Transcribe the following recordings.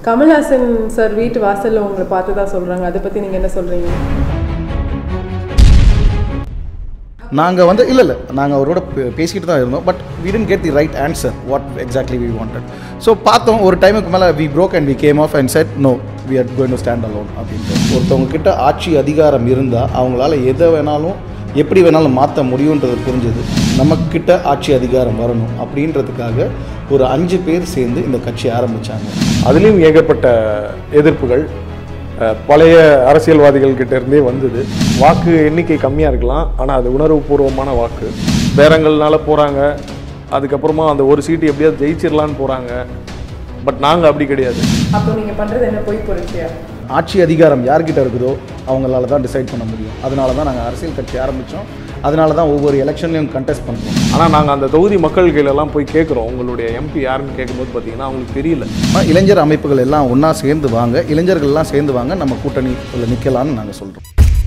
Kamal Haasan sir வீட்டு வாசல்ல உங்களை பார்த்ததா சொல்றாங்க அதை பத்தி நீங்க என்ன சொல்றீங்க நாங்கள் வந்து இல்லை இல்லை நாங்கள் அவரோட பே- பேசிக்கிட்டு தான் இருந்தோம் but we didn't get the right answer what exactly we wanted so பார்த்தோம் ஒரு டைமுக்கு மேலே we broke and we came off and said no we are going to stand alone அப்படின்ட்டு ஒருத்தவங்க கிட்ட ஆட்சி அதிகாரம் இருந்தால் அவங்களால எதை வேணாலும் எப்படி வேணாலும் மாற்ற முடியுன்றது புரிஞ்சது நமக்கிட்ட ஆட்சி அதிகாரம் வரணும் அப்படின்றதுக்காக ஒரு அஞ்சு பேர் சேர்ந்து இந்த கட்சி ஆரம்பித்தாங்க அதுலேயும் ஏகப்பட்ட எதிர்ப்புகள் அஹ், பழைய அரசியல்வாதிகள் கிட்ட இருந்தே வந்தது வாக்கு எண்ணிக்கை கம்மியாக இருக்கலாம் ஆனால் அது உணர்வுபூர்வமான வாக்கு பேரங்கள்னால போகிறாங்க அதுக்கப்புறமா அந்த ஒரு சீட்டு எப்படியாவது ஜெயிச்சிடலான்னு போகிறாங்க பட் நாங்கள் அப்படி கிடையாது அப்போ நீங்க பண்றது என்ன பொய் புரட்சியா ஆட்சி அதிகாரம் யார்கிட்ட இருக்குதோ அவங்களால தான் டிசைட் பண்ண முடியும் அதனால தான் நாங்கள் அரசியல் கட்சி ஆரம்பித்தோம் அதனால தான் ஒவ்வொரு எலெக்ஷன்லையும் கண்டெஸ்ட் பண்ணுறோம் ஆனால் நாங்கள் அந்த தொகுதி மக்கள் கையிலலாம் போய் கேட்குறோம் உங்களுடைய எம்பி யாருன்னு கேட்கும்போது பார்த்தீங்கன்னா அவங்களுக்கு தெரியல இளைஞர் அமைப்புகள் எல்லாம் ஒன்றா சேர்ந்து வாங்க இளைஞர்கள் எல்லாம் சேர்ந்து வாங்க நம்ம கூட்டணி நிற்கலாம்னு நாங்கள் சொல்கிறோம்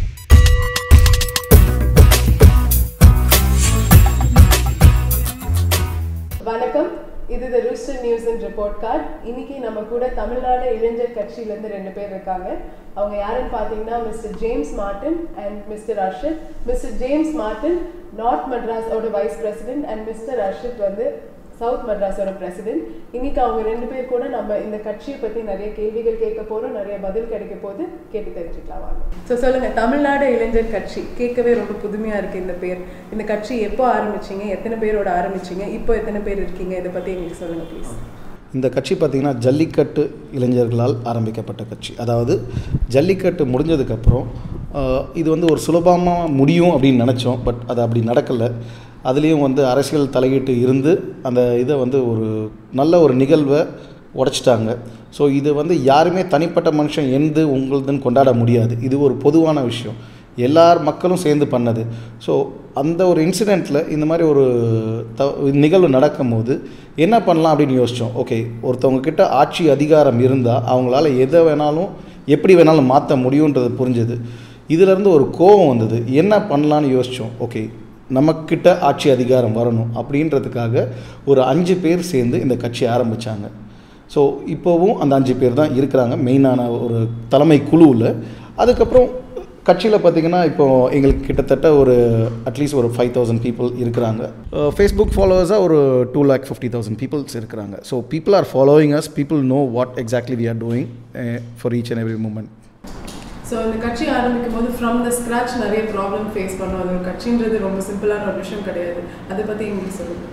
வணக்கம் இது the rooster news and report card இன்னைக்கு நம்ம கூட தமிழ்நாடு இளைஞர் கட்சியில இருந்து ரெண்டு பேர் இருக்காங்க அவங்க யாருன்னு பார்த்தீங்கன்னா mister James Martin and mister Arshith mister James Martin north மெட்ராஸோட vice president and mister Arshith வந்து சவுத் மெட்ராஸோட பிரசிடென்ட் இன்னைக்கு அவங்க ரெண்டு பேர் கூட நம்ம இந்த கட்சியை பத்தி நிறைய கேள்விகள் கேட்க போறோம் நிறைய பதில் கிடைக்க போது கேட்டு தெரிஞ்சுக்கலாம் வாங்க ஸோ சொல்லுங்க தமிழ்நாடு இளைஞர் கட்சி கேட்கவே ரொம்ப புதுமையா இருக்கு இந்த பேர் இந்த கட்சி எப்போ ஆரம்பிச்சீங்க எத்தனை பேரோட ஆரம்பிச்சீங்க இப்போ எத்தனை பேர் இருக்கீங்க இதை பத்தி எங்களுக்கு சொல்லுங்க ப்ளீஸ் இந்த கட்சி பார்த்திங்கன்னா ஜல்லிக்கட்டு இளைஞர்களால் ஆரம்பிக்கப்பட்ட கட்சி அதாவது ஜல்லிக்கட்டு முடிஞ்சதுக்கப்புறம் ஆஹ், இது வந்து ஒரு சுலபமாக முடியும் அப்படின்னு நினச்சோம் பட் அது அப்படி நடக்கலை அதுலேயும் வந்து அரசியல் தலையீட்டு இருந்து அந்த இதை வந்து ஒரு நல்ல ஒரு நிகழ்வை உடைச்சிட்டாங்க ஸோ இது வந்து யாருமே தனிப்பட்ட மனுஷன் எந்து உங்களுதுன்னு கொண்டாட முடியாது இது ஒரு பொதுவான விஷயம் எல்லார் மக்களும் சேர்ந்து பண்ணது ஸோ அந்த ஒரு இன்சிடெண்ட்டில் இந்த மாதிரி ஒரு த நிகழ்வு நடக்கும்போது என்ன பண்ணலாம் அப்படின்னு யோசித்தோம் ஓகே ஒருத்தவங்க கிட்ட ஆட்சி அதிகாரம் இருந்தால் அவங்களால எதை வேணாலும் எப்படி வேணாலும் மாற்ற முடியுன்றது புரிஞ்சது இதிலேருந்து ஒரு கோபம் வந்தது என்ன பண்ணலான்னு யோசித்தோம் ஓகே நமக்கிட்ட ஆட்சி அதிகாரம் வரணும் அப்படின்றதுக்காக ஒரு அஞ்சு பேர் சேர்ந்து இந்த கட்சி ஆரம்பித்தாங்க ஸோ இப்போவும் அந்த அஞ்சு பேர் தான் இருக்கிறாங்க மெயினான ஒரு தலைமை குழுவில் அதுக்கப்புறம் கட்சியில் பார்த்தீங்கன்னா இப்போ எங்களுக்கு கிட்டத்தட்ட ஒரு அட்லீஸ்ட் ஒரு ஃபைவ் தௌசண்ட் பீப்புள் இருக்கிறாங்க ஃபேஸ்புக் ஃபாலோவர்ஸாக ஒரு two lakh fifty thousand peoples இருக்கிறாங்க so people are following us people know what exactly we are doing for each and every moment so இந்த கட்சி ஆரம்பிக்கும் போது ஃப்ரம் த ஸ்க்ராச் நிறைய ப்ராப்ளம் ஃபேஸ் பண்ணோம் அது ஒரு கட்சின்றது ரொம்ப சிம்பிளான ஒரு விஷயம் கிடையாது அதை பற்றி எங்களுக்கு சொல்லுங்க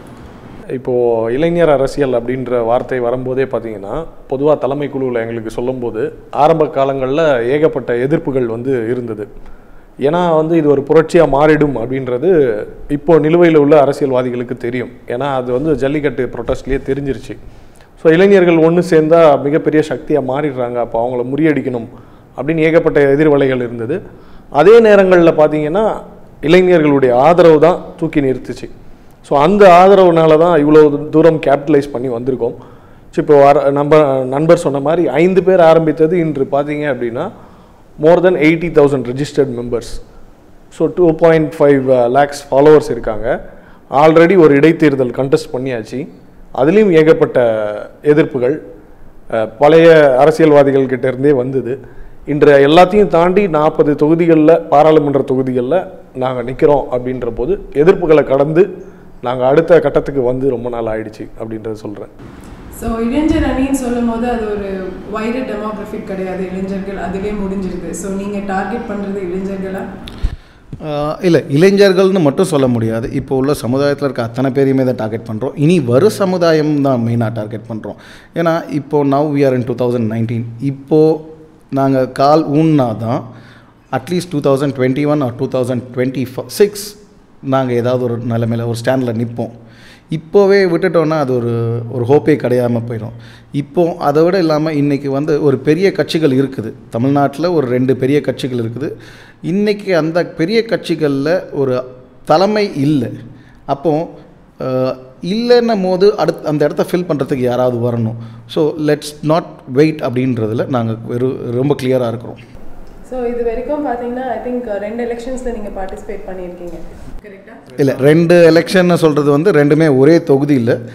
இப்போது இளைஞர் அரசியல் அப்படின்ற வார்த்தை வரும்போதே பார்த்தீங்கன்னா பொதுவாக தலைமை குழுவில் எங்களுக்கு சொல்லும்போது ஆரம்ப காலங்களில் ஏகப்பட்ட எதிர்ப்புகள் வந்து இருந்தது ஏன்னா வந்து இது ஒரு புரட்சியாக மாறிடும் அப்படின்றது இப்போ நிலுவையில் உள்ள அரசியல்வாதிகளுக்கு தெரியும் ஏன்னா அது வந்து ஜல்லிக்கட்டு ப்ரொட்டஸ்ட்லேயே தெரிஞ்சிருச்சு ஸோ இளைஞர்கள் ஒன்று சேர்ந்தா மிகப்பெரிய சக்தியாக மாறிடுறாங்க அப்போ அவங்கள முறியடிக்கணும் அப்படின்னு ஏகப்பட்ட எதிர்வலைகள் இருந்தது அதே நேரங்களில் பார்த்தீங்கன்னா இளைஞர்களுடைய ஆதரவு தான் தூக்கி நிறுத்துச்சு ஸோ அந்த ஆதரவுனால தான் இவ்வளோ தூரம் கேபிட்டலைஸ் பண்ணி வந்திருக்கோம் ஸோ இப்போ வர நம்ம நண்பர் சொன்ன மாதிரி ஐந்து பேர் ஆரம்பித்தது இன்று பார்த்தீங்க அப்படின்னா more than eighty thousand registered members so two point five lakhs followers இருக்காங்க ஆல்ரெடி ஒரு இடைத்தேர்தல் கண்டெஸ்ட் பண்ணியாச்சு அதுலேயும் ஏகப்பட்ட எதிர்ப்புகள் அஹ், பழைய அரசியல்வாதிகள் கிட்ட இருந்தே வந்தது இன்று எல்லாத்தையும் தாண்டி நாற்பது தொகுதிகளில் பாராளுமன்ற தொகுதிகளில் நாங்கள் நிற்கிறோம் அப்படின்ற போது எதிர்ப்புகளை கடந்து நாங்கள் அடுத்த கட்டத்துக்கு வந்து ரொம்ப நாள் ஆயிடுச்சு அப்படின்றத சொல்கிறேன் ஸோ இளைஞர் அணின்னு சொல்லும் போது அது ஒரு வைடு டெமோகிராஃபிக் கிடையாது இளைஞர்கள் அதுவே முடிஞ்சிருது ஸோ நீங்கள் டார்கெட் பண்ணுறது இளைஞர்களா இல்லை இளைஞர்கள்னு மட்டும் சொல்ல முடியாது இப்போ உள்ள சமுதாயத்தில் இருக்க அத்தனை பேரையுமே தான் டார்கெட் பண்ணுறோம் இனி வரும் சமுதாயம் தான் மெயினாக டார்கெட் பண்ணுறோம் ஏன்னா இப்போது now we are in two thousand nineteen இப்போது நாங்கள் கால் ஊன்னா தான் at least two thousand twenty one or two thousand twenty six நாங்கள் ஏதாவது ஒரு நிலைமையில் ஒரு ஸ்டாண்டில் நிற்போம் இப்போவே விட்டுட்டோன்னா அது ஒரு ஒரு ஹோப்பே கிடையாமல் போயிடும் இப்போ அதை விட இல்லாமல் இன்றைக்கி வந்து ஒரு பெரிய கட்சிகள் இருக்குது தமிழ்நாட்டில் ஒரு ரெண்டு பெரிய கட்சிகள் இருக்குது இன்றைக்கி அந்த பெரிய கட்சிகளில் ஒரு தலைமை இல்லை அப்போ அஹ், இல்லைன்னும் போது அடுத் அந்த இடத்த ஃபில் பண்ணுறதுக்கு யாராவது வரணும் ஸோ லெட்ஸ் நாட் வெயிட் அப்படின்றதுல நாங்கள் வெறும் ரொம்ப கிளியராக இருக்கிறோம் ஸோ இது வரைக்கும் பார்த்தீங்கன்னா ஐ திங்க் ரெண்டு எலெக்ஷன்ஸில் நீங்கள் பார்ட்டிசிபேட் பண்ணியிருக்கீங்க கரெக்டாக இல்லை ரெண்டு எலெக்ஷன்னு சொல்கிறது வந்து ரெண்டுமே ஒரே தொகுதியில் ஓகே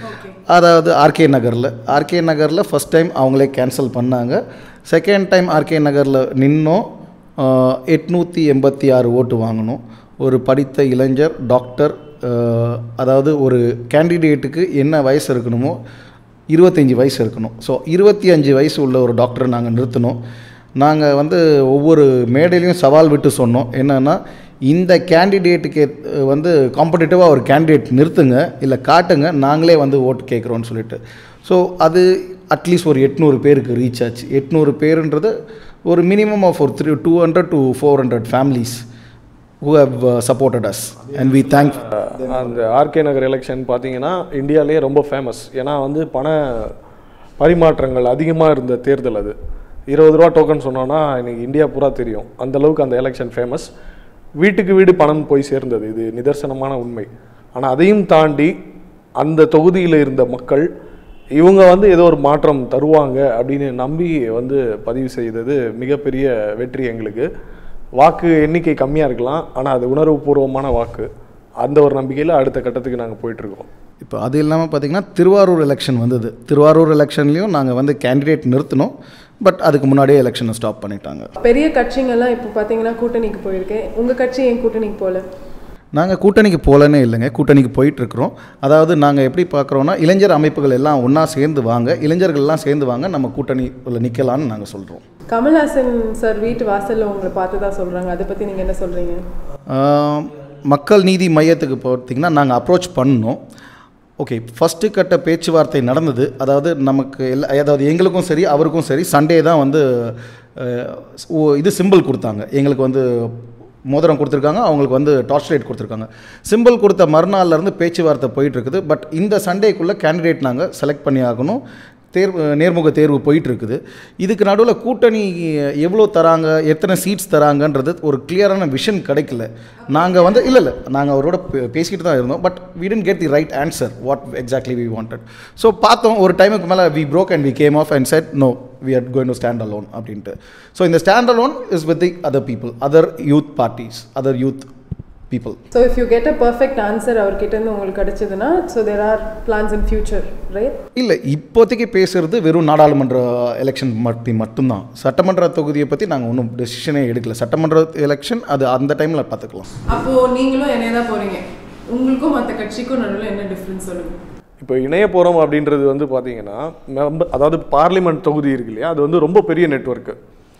அதாவது ஆர்கே நகரில் ஆர்கே நகரில் ஃபஸ்ட் டைம் அவங்களே கேன்சல் பண்ணாங்க செகண்ட் டைம் ஆர்கே நகரில் நின்னோம் எட்நூற்றி எண்பத்தி ஆறு ஓட்டு வாங்கினோம் ஒரு படித்த இளைஞர் டாக்டர் அஹ், அதாவது ஒரு கேண்டிடேட்டுக்கு என்ன வயசு இருக்கணுமோ இருபத்தஞ்சி வயசு இருக்கணும் ஸோ இருபத்தி அஞ்சு வயசு உள்ள ஒரு டாக்டரை நாங்கள் நிறுத்தினோம் நாங்கள் வந்து ஒவ்வொரு மேடையிலையும் சவால் விட்டு சொன்னோம் என்னென்னா இந்த கேண்டிடேட்டுக்கு வந்து காம்படிட்டிவாக ஒரு கேண்டிடேட் நிறுத்துங்க இல்லை காட்டுங்க நாங்களே வந்து ஓட்டு கேட்குறோன்னு சொல்லிட்டு ஸோ அது அட்லீஸ்ட் ஒரு எட்நூறு பேருக்கு ரீச் ஆச்சு எட்நூறு பேருன்றது ஒரு மினிமம் ஆஃப் ஒரு three two hundred to four hundred families who have uh, supported us and we thank அந்த ஆர்கே நகர் எலெக்ஷன் பார்த்தீங்கன்னா இந்தியாவிலேயே ரொம்ப ஃபேமஸ் ஏன்னா வந்து பண பரிமாற்றங்கள் அதிகமாக இருந்த தேர்தல் அது இருபது ரூபா டோக்கன் சொன்னோன்னா இன்னைக்கு இந்தியா பூரா தெரியும் அந்த அளவுக்கு அந்த எலெக்ஷன் ஃபேமஸ் வீட்டுக்கு வீடு பணம் போய் சேர்ந்தது இது நிதர்சனமான உண்மை ஆனால் அதையும் தாண்டி அந்த தொகுதியில் இருந்த மக்கள் இவங்க வந்து ஏதோ ஒரு மாற்றம் தருவாங்க அப்படின்னு நம்பி வந்து பதிவு செய்தது மிகப்பெரிய வெற்றி எங்களுக்கு வாக்கு எண்ணிக்கை கம்மியாக இருக்கலாம் ஆனால் அது உணர்வுபூர்வமான வாக்கு அந்த ஒரு நம்பிக்கையில் அடுத்த கட்டத்துக்கு நாங்கள் போயிட்டுருக்கோம் இப்போ அது இல்லாமல் பார்த்தீங்கன்னா திருவாரூர் எலெக்ஷன் வந்தது திருவாரூர் எலெக்ஷன்லேயும் நாங்கள் வந்து கேண்டிடேட் நிறுத்தினோம் பட் அதுக்கு முன்னாடியே எலெக்ஷனை ஸ்டாப் பண்ணிட்டாங்க பெரிய கட்சிங்கெல்லாம் இப்போ பார்த்தீங்கன்னா கூட்டணிக்கு போயிருக்கேன் உங்கள் கட்சி ஏன் கூட்டணிக்கு போகல நாங்கள் கூட்டணிக்கு போகலன்னே இல்லைங்க கூட்டணிக்கு போயிட்டுருக்குறோம் அதாவது நாங்கள் எப்படி பார்க்குறோன்னா இளைஞர் அமைப்புகள் எல்லாம் ஒன்றா சேர்ந்து வாங்க இளைஞர்கள்லாம் சேர்ந்து வாங்க நம்ம கூட்டணியில் நிற்கலான்னு நாங்கள் சொல்கிறோம் கமல்ஹாசன் சார் வீட்டு வாசல்ல உங்களை பார்த்து தான் சொல்கிறாங்க அதை பற்றி நீங்கள் என்ன சொல்கிறீங்க ஆஹ், மக்கள் நீதி மையத்துக்கு பார்த்தீங்கன்னா நாங்கள் அப்ரோச் பண்ணோம் ஓகே ஃபஸ்ட்டு கட்ட பேச்சுவார்த்தை நடந்தது அதாவது நமக்கு எல்லா அதாவது எங்களுக்கும் சரி அவருக்கும் சரி சண்டே தான் வந்து ஆஹ், ஓ- இது சிம்பிள் கொடுத்தாங்க எங்களுக்கு வந்து மோதிரம் கொடுத்துருக்காங்க அவங்களுக்கு வந்து டார்ச் லைட் கொடுத்துருக்காங்க சிம்பிள் கொடுத்த மறுநாள்ல இருந்து பேச்சுவார்த்தை போயிட்டு இருக்குது பட் இந்த சண்டேக்குள்ளே கேண்டிடேட் நாங்கள் செலக்ட் பண்ணி ஆகணும் தேர்வு நேர்முக தேர்வு போயிட்டு இருக்குது இதுக்கு நடுவில் கூட்டணி எவ்வளோ தராங்க எத்தனை சீட்ஸ் தராங்கன்றது ஒரு கிளியரான விஷன் கிடைக்கல நாங்கள் வந்து இல்லை இல்லை நாங்கள் அவரோட பே- பேசிக்கிட்டு தான் இருந்தோம் but we didn't get the right answer what exactly we wanted so பார்த்தோம் ஒரு டைமுக்கு மேலே we broke and we came off and said no we are going to stand alone அப்படின்ட்டு ஸோ இந்த stand alone is with the other people other youth parties other youth people so if you get a perfect answer அவர்கிட்ட இருந்து உங்களுக்கு கிடைச்சதுன்னா so there are plans in future right இல்லை இப்போதைக்கு பேசுறது வெறும் நாடாளுமன்ற எலெக்ஷன் பற்றி மட்டும்தான் சட்டமன்ற தொகுதியை பற்றி நாங்கள் ஒன்றும் டெசிஷனே எடுக்கல சட்டமன்ற எலெக்ஷன் அது அந்த டைமில் பார்த்துக்கலாம் அப்போ நீங்களும் என்ன தான் போறீங்க உங்களுக்கும் மற்ற கட்சிக்கும் நடுவில் என்ன டிஃப்ரென்ஸ் சொல்லுங்க இப்போ இணைய போகிறோம் அப்படின்றது வந்து பார்த்தீங்கன்னா மெம்ப அதாவது பார்லிமெண்ட் தொகுதி இருக்கு இல்லையா அது வந்து ரொம்ப பெரிய நெட்வொர்க்கு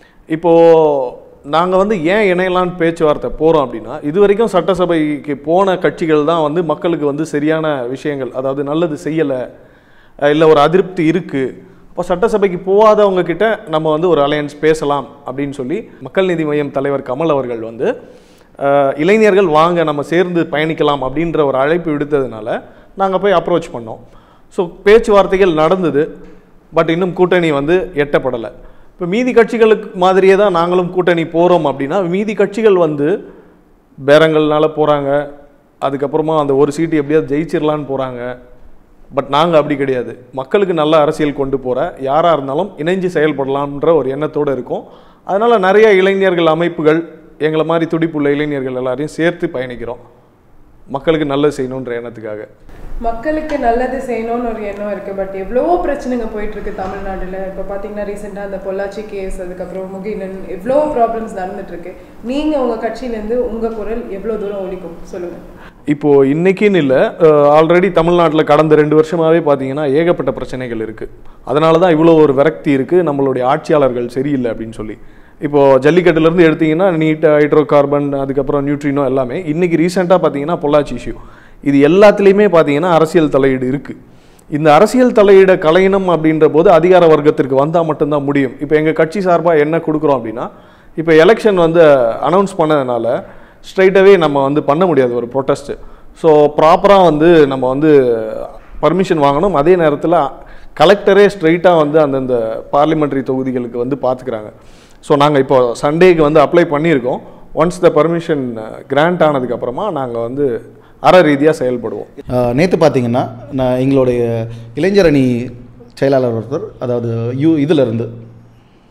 இப்போது நாங்கள் வந்து ஏன் இணையலான்னு பேச்சுவார்த்தை போகிறோம் அப்படின்னா இது வரைக்கும் சட்டசபைக்கு போன கட்சிகள் தான் வந்து மக்களுக்கு வந்து சரியான விஷயங்கள் அதாவது நல்லது செய்யலை இல்லை ஒரு அதிருப்தி இருக்குது அப்போ சட்டசபைக்கு போகாதவங்க கிட்ட நம்ம வந்து ஒரு அலையன்ஸ் பேசலாம் அப்படின்னு சொல்லி மக்கள் நீதி மையம் தலைவர் கமல் அவர்கள் வந்து அஹ், இளைஞர்கள் வாங்க நம்ம சேர்ந்து பயணிக்கலாம் அப்படின்ற ஒரு அழைப்பு விடுத்ததுனால நாங்கள் போய் அப்ரோச் பண்ணோம் ஸோ பேச்சுவார்த்தைகள் நடந்தது பட் இன்னும் கூட்டணி வந்து எட்டப்படலை இப்போ மீதி கட்சிகளுக்கு மாதிரியே தான் நாங்களும் கூட்டணி போகிறோம் அப்படின்னா மீதி கட்சிகள் வந்து பேரங்கள்னால போகிறாங்க அதுக்கப்புறமா அந்த ஒரு சீட்டு எப்படியாவது ஜெயிச்சிடலான்னு போகிறாங்க பட் நாங்கள் அப்படி கிடையாது மக்களுக்கு நல்ல அரசியல் கொண்டு போகிற யாராக இருந்தாலும் இணைஞ்சு செயல்படலாம்ன்ற ஒரு எண்ணத்தோடு இருக்கோம் அதனால் நிறைய இளைஞர்கள் அமைப்புகள் எங்களை மாதிரி துடிப்புள்ள இளைஞர்கள் எல்லாரையும் சேர்த்து பயணிக்கிறோம் மக்களுக்கு நல்லது செய்யணுன்ற எண்ணத்துக்காக மக்களுக்கு நல்லது செய்யணும்னு ஒரு எண்ணம் இருக்கு பட் எவ்வளவோ பிரச்சனைங்க போயிட்டு இருக்கு தமிழ்நாடுல இப்போ பார்த்தீங்கன்னா ரீசெண்டாக அந்த பொள்ளாச்சி கேஸ் அதுக்கப்புறம் முகிலன் எவ்வளோ ப்ராப்ளம்ஸ் நடந்துட்டு இருக்கு நீங்க உங்க கட்சியிலேருந்து உங்க குரல் எவ்வளோ தூரம் ஒலிக்கும் சொல்லுங்க இப்போ இன்னைக்குன்னு இல்லை ஆல்ரெடி தமிழ்நாட்டில் கடந்த ரெண்டு வருஷமாவே பார்த்தீங்கன்னா ஏகப்பட்ட பிரச்சனைகள் இருக்கு அதனால தான் இவ்வளோ ஒரு விரக்தி இருக்கு நம்மளுடைய ஆட்சியாளர்கள் சரியில்லை அப்படின்னு சொல்லி இப்போ ஜல்லிக்கட்டுல இருந்து எடுத்தீங்கன்னா நீட் ஹைட்ரோ கார்பன் அதுக்கப்புறம் நியூட்ரினோ எல்லாமே இன்னைக்கு ரீசெண்டாக பார்த்தீங்கன்னா பொள்ளாச்சி இஷ்யூ இது எல்லாத்துலேயுமே பார்த்தீங்கன்னா அரசியல் தலையீடு இருக்கு இந்த அரசியல் தலையீட கலையணும் அப்படின்ற போது அதிகார வர்க்கத்திற்கு வந்தால் மட்டும்தான் முடியும் இப்போ எங்கள் கட்சி சார்பாக என்ன கொடுக்குறோம் அப்படின்னா இப்போ எலெக்ஷன் வந்து அனௌன்ஸ் பண்ணதுனால ஸ்ட்ரைட்டாகவே நம்ம வந்து பண்ண முடியாது ஒரு ப்ரொட்டஸ்ட்டு ஸோ ப்ராப்பராக வந்து நம்ம வந்து பர்மிஷன் வாங்கணும் அதே நேரத்தில் கலெக்டரே ஸ்ட்ரைட்டாக வந்து அந்தந்த பார்லிமெண்ட்ரி தொகுதிகளுக்கு வந்து பார்த்துக்கிறாங்க ஸோ நாங்கள் இப்போ சண்டேக்கு வந்து அப்ளை பண்ணியிருக்கோம் ஒன்ஸ் த பர்மிஷன் கிராண்ட் ஆனதுக்கப்புறமா நாங்கள் வந்து அற ரீதியாக செயல்படுவோம் நேற்று பார்த்தீங்கன்னா நான் எங்களுடைய இளைஞர் அணி செயலாளர் ஒருத்தர் அதாவது யூ இதில் இருந்து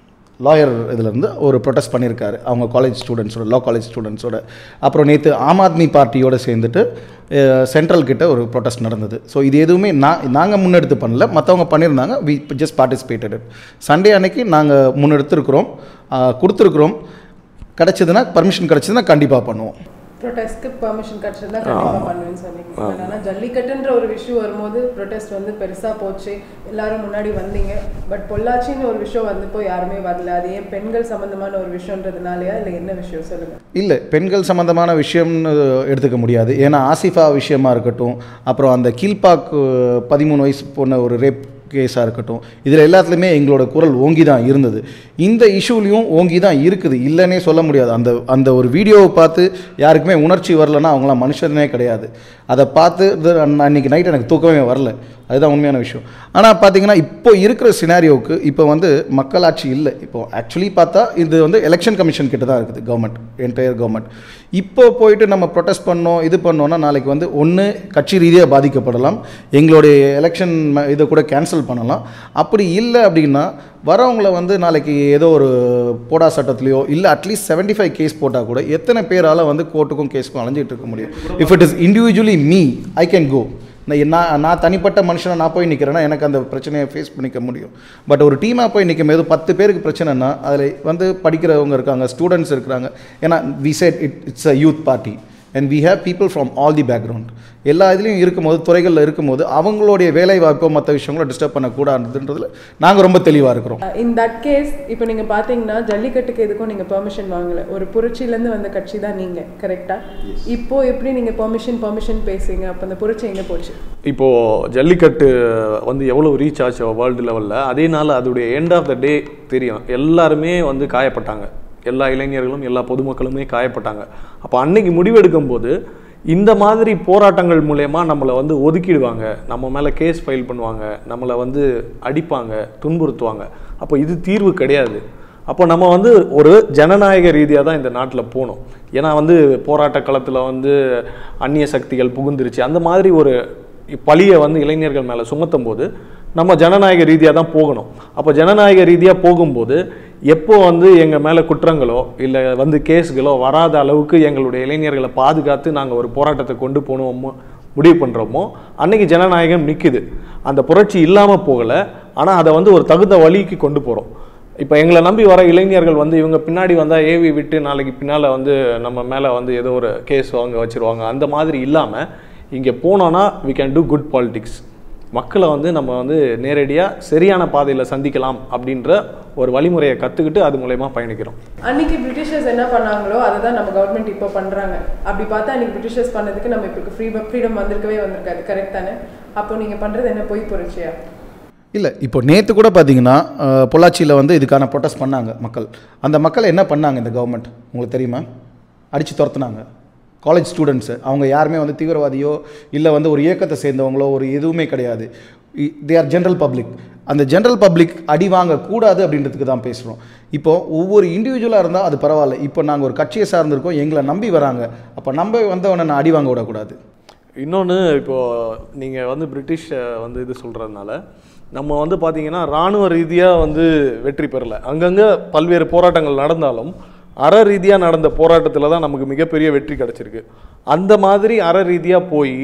லாயர் இதிலேருந்து ஒரு ப்ரொட்டஸ்ட் பண்ணியிருக்காரு அவங்க காலேஜ் ஸ்டூடெண்ட்ஸோட லா காலேஜ் ஸ்டூடெண்ட்ஸோட அப்புறம் நேற்று ஆம் ஆத்மி பார்ட்டியோட சேர்ந்துட்டு சென்ட்ரல் கிட்ட ஒரு ப்ரொட்டஸ்ட் நடந்தது ஸோ இது எதுவுமே நான் நாங்கள் முன்னெடுத்து பண்ணல மற்றவங்க பண்ணியிருந்தாங்க வி ஜஸ்ட் பார்ட்டிசிபேட்டட் சண்டே அன்னைக்கு நாங்கள் முன்னெடுத்துருக்குறோம் அஹ், கொடுத்துருக்குறோம் கிடச்சதுன்னா பர்மிஷன் கிடச்சதுன்னா கண்டிப்பாக பண்ணுவோம் ப்ரொட்டஸ்ட்க்கு பெர்மிஷன் கிடைச்சிருந்தா கண்டிப்பா பண்ணுவேன்னு சொன்னீங்க But ஆனா ஜல்லிக்கட்டுன்ற ஒரு விஷயம் வரும்போது ப்ரொட்டஸ்ட் வந்து பெருசா போச்சு எல்லாரும் முன்னாடி வந்தீங்க பட் பொள்ளாச்சின்னு ஒரு விஷயம் வந்தப்போ யாருமே வரல அது ஏன் பெண்கள் சம்பந்தமான ஒரு விஷயம்ன்றதுனாலயா இல்ல என்ன விஷயம் சொல்லுங்க இல்லை பெண்கள் சம்மந்தமான விஷயம்னு எடுத்துக்க முடியாது ஏன்னா ஆசிஃபா விஷயமா இருக்கட்டும் அப்புறம் அந்த கீழ்பாக் பதிமூணு வயசு பொண்ண ஒரு ரேப் கேஸாக இருக்கட்டும் இதில் எல்லாத்துலேயுமே எங்களோட குரல் ஓங்கி தான் இருந்தது இந்த இஷ்யூலையும் ஓங்கி தான் இருக்குது இல்லைன்னே சொல்ல முடியாது அந்த அந்த ஒரு வீடியோவை பார்த்து யாருக்குமே உணர்ச்சி வரலன்னா அவங்களாம் மனுஷனே கிடையாது அதை பார்த்து இது அன்ன- அன்னைக்கு நைட் எனக்கு தூக்கமே வரல அதுதான் உண்மையான விஷயம் ஆனால் பார்த்தீங்கன்னா இப்போ இருக்கிற சினாரியோவுக்கு இப்போ வந்து மக்களாட்சி இல்லை இப்போ ஆக்சுவலி பார்த்தா இது வந்து எலெக்ஷன் கமிஷன் கிட்ட தான் இருக்குது கவர்மெண்ட் என்டையர் கவர்மெண்ட் இப்போ போயிட்டு நம்ம ப்ரொட்டஸ்ட் பண்ணோம் இது பண்ணோம்னா நாளைக்கு வந்து ஒன்று கட்சி ரீதியாக பாதிக்கப்படலாம் எங்களுடைய எலெக்ஷன் இதை கூட கேன்சல் பண்ணலாம் அப்படி இல்லை அப்படின்னா வரவங்கள வந்து நாளைக்கு ஏதோ ஒரு போடா சட்டத்துலையோ இல்லை அட்லீஸ்ட் 75 ஃபைவ் கேஸ் போட்டால் கூட எத்தனை பேரால் வந்து கோர்ட்டுக்கும் கேஸுக்கும் அலைஞ்சிட்டு இருக்க முடியும் if it is individually me I can go நான் நான் தனிப்பட்ட மனுஷனை நான் போய் நிற்கிறேன்னா எனக்கு அந்த பிரச்சனையை ஃபேஸ் பண்ணிக்க முடியும் பட் ஒரு டீமாக போய் நிற்கும் போது பத்து பேருக்கு பிரச்சனைனா அதில் வந்து படிக்கிறவங்க இருக்காங்க ஸ்டூடெண்ட்ஸ் இருக்கிறாங்க ஏன்னா we said it it's a youth party and we have people from all the background எல்லா இதுலேயும் இருக்கும்போது துறைகளில் இருக்கும்போது அவங்களுடைய வேலை வாய்ப்போ மற்ற விஷயங்களோ டிஸ்டர்ப் பண்ணக்கூடாதுன்றதுல நாங்கள் ரொம்ப தெளிவாக இருக்கிறோம் இன் தட் கேஸ் இப்போ நீங்க பாத்தீங்கன்னா ஜல்லிக்கட்டுக்கு எதுக்கும் நீங்க பெர்மிஷன் வாங்கல ஒரு புரட்சியில இருந்து வந்த கட்சி தான் நீங்க கரெக்டா இப்போ எப்படி நீங்க பெர்மிஷன் பெர்மிஷன் பேசுறீங்க அப்ப அந்த புரட்சி எங்க போச்சு இப்போது ஜல்லிக்கட்டு வந்து எவ்வளோ ரீச் ஆச்சு வேர்ல்டு லெவலில் அதே நாள் அதோடைய எண்ட் ஆஃப் த டே தெரியும் எல்லாருமே வந்து காயப்பட்டாங்க எல்லா இளைஞர்களும் எல்லா பொதுமக்களுமே காயப்பட்டாங்க அப்போ அன்னைக்கு முடிவெடுக்கும் போது இந்த மாதிரி போராட்டங்கள் மூலயமா நம்மளை வந்து ஒதுக்கிடுவாங்க நம்ம மேலே கேஸ் ஃபைல் பண்ணுவாங்க நம்மளை வந்து அடிப்பாங்க துன்புறுத்துவாங்க அப்போ இது தீர்வு கிடையாது அப்போ நம்ம வந்து ஒரு ஜனநாயக ரீதியாக தான் இந்த நாட்டில் போகணும் ஏன்னா வந்து போராட்ட களத்தில் வந்து அந்நிய சக்திகள் புகுந்துருச்சு அந்த மாதிரி ஒரு பழியை வந்து இளைஞர்கள் மேலே சுமத்தும் போது நம்ம ஜனநாயக ரீதியாக தான் போகணும் அப்போ ஜனநாயக ரீதியாக போகும்போது எப்போ வந்து எங்கள் மேலே குற்றங்களோ இல்லை வந்து கேஸ்களோ வராத அளவுக்கு எங்களுடைய இளைஞர்களை பாதுகாத்து நாங்கள் ஒரு போராட்டத்தை கொண்டு போகணுமோ முடிவு பண்ணுறோமோ அன்னைக்கு ஜனநாயகம் நிற்குது அந்த புரட்சி இல்லாமல் போகலை ஆனால் அதை வந்து ஒரு தகுந்த வழிக்கு கொண்டு போகிறோம் இப்போ எங்களை நம்பி வர இளைஞர்கள் வந்து இவங்க பின்னாடி வந்தால் ஏவி விட்டு நாளைக்கு பின்னால் வந்து நம்ம மேலே வந்து ஏதோ ஒரு கேஸ் வாங்க வச்சிருவாங்க அந்த மாதிரி இல்லாமல் இங்கே போனோன்னா we can do good politics மக்களை வந்து நம்ம வந்து நேரடியாக சரியான பாதையில் சந்திக்கலாம் அப்படின்ற ஒரு வழிமுறையை கற்றுக்கிட்டு அது மூலயமா பயணிக்கிறோம் அன்னைக்கு பிரிட்டிஷர்ஸ் என்ன பண்ணாங்களோ அதை தான் நம்ம கவர்மெண்ட் இப்போ பண்றாங்க அப்படி பார்த்தா அன்னைக்கு பிரிட்டிஷர்ஸ் பண்ணதுக்கு நம்ம இப்போ ஃப்ரீ ஃப்ரீடம் வந்திருக்கவே வந்திருக்காது கரெக்ட் தானே அப்போ நீங்க பண்றது என்ன பொய் புரட்சியா இல்லை இப்போ நேற்று கூட பார்த்தீங்கன்னா அஹ், பொள்ளாச்சியில் வந்து இதுக்கான ப்ரொட்டஸ்ட் பண்ணாங்க மக்கள் அந்த மக்கள் என்ன பண்ணாங்க இந்த கவர்மெண்ட் உங்களுக்கு தெரியுமா அடித்து துரத்துனாங்க காலேஜ் ஸ்டூடெண்ட்ஸு அவங்க யாருமே வந்து தீவிரவாதியோ இல்லை வந்து ஒரு இயக்கத்தை சேர்ந்தவங்களோ ஒரு எதுவுமே கிடையாது தே ஆர் ஜென்ரல் பப்ளிக் அந்த ஜென்ரல் பப்ளிக் அடி வாங்கக்கூடாது அப்படின்றதுக்கு தான் பேசுகிறோம் இப்போ ஒவ்வொரு இண்டிவிஜுவலாக இருந்தால் அது பரவாயில்ல இப்போ நாங்கள் ஒரு கட்சியை சார்ந்திருக்கோம் எங்களை நம்பி வராங்க அப்போ நம்ப வந்தவனை நான் அடி வாங்க விடக்கூடாது இன்னொன்று இப்போது நீங்கள் வந்து பிரிட்டிஷ் வந்து இது சொல்கிறதுனால நம்ம வந்து பார்த்தீங்கன்னா இராணுவ ரீதியாக வந்து வெற்றி பெறலை அங்கங்கே பல்வேறு போராட்டங்கள் நடந்தாலும் அற ரீதியாக நடந்த போராட்டத்தில் தான் நமக்கு மிகப்பெரிய வெற்றி கிடச்சிருக்கு அந்த மாதிரி அற ரீதியாக போய்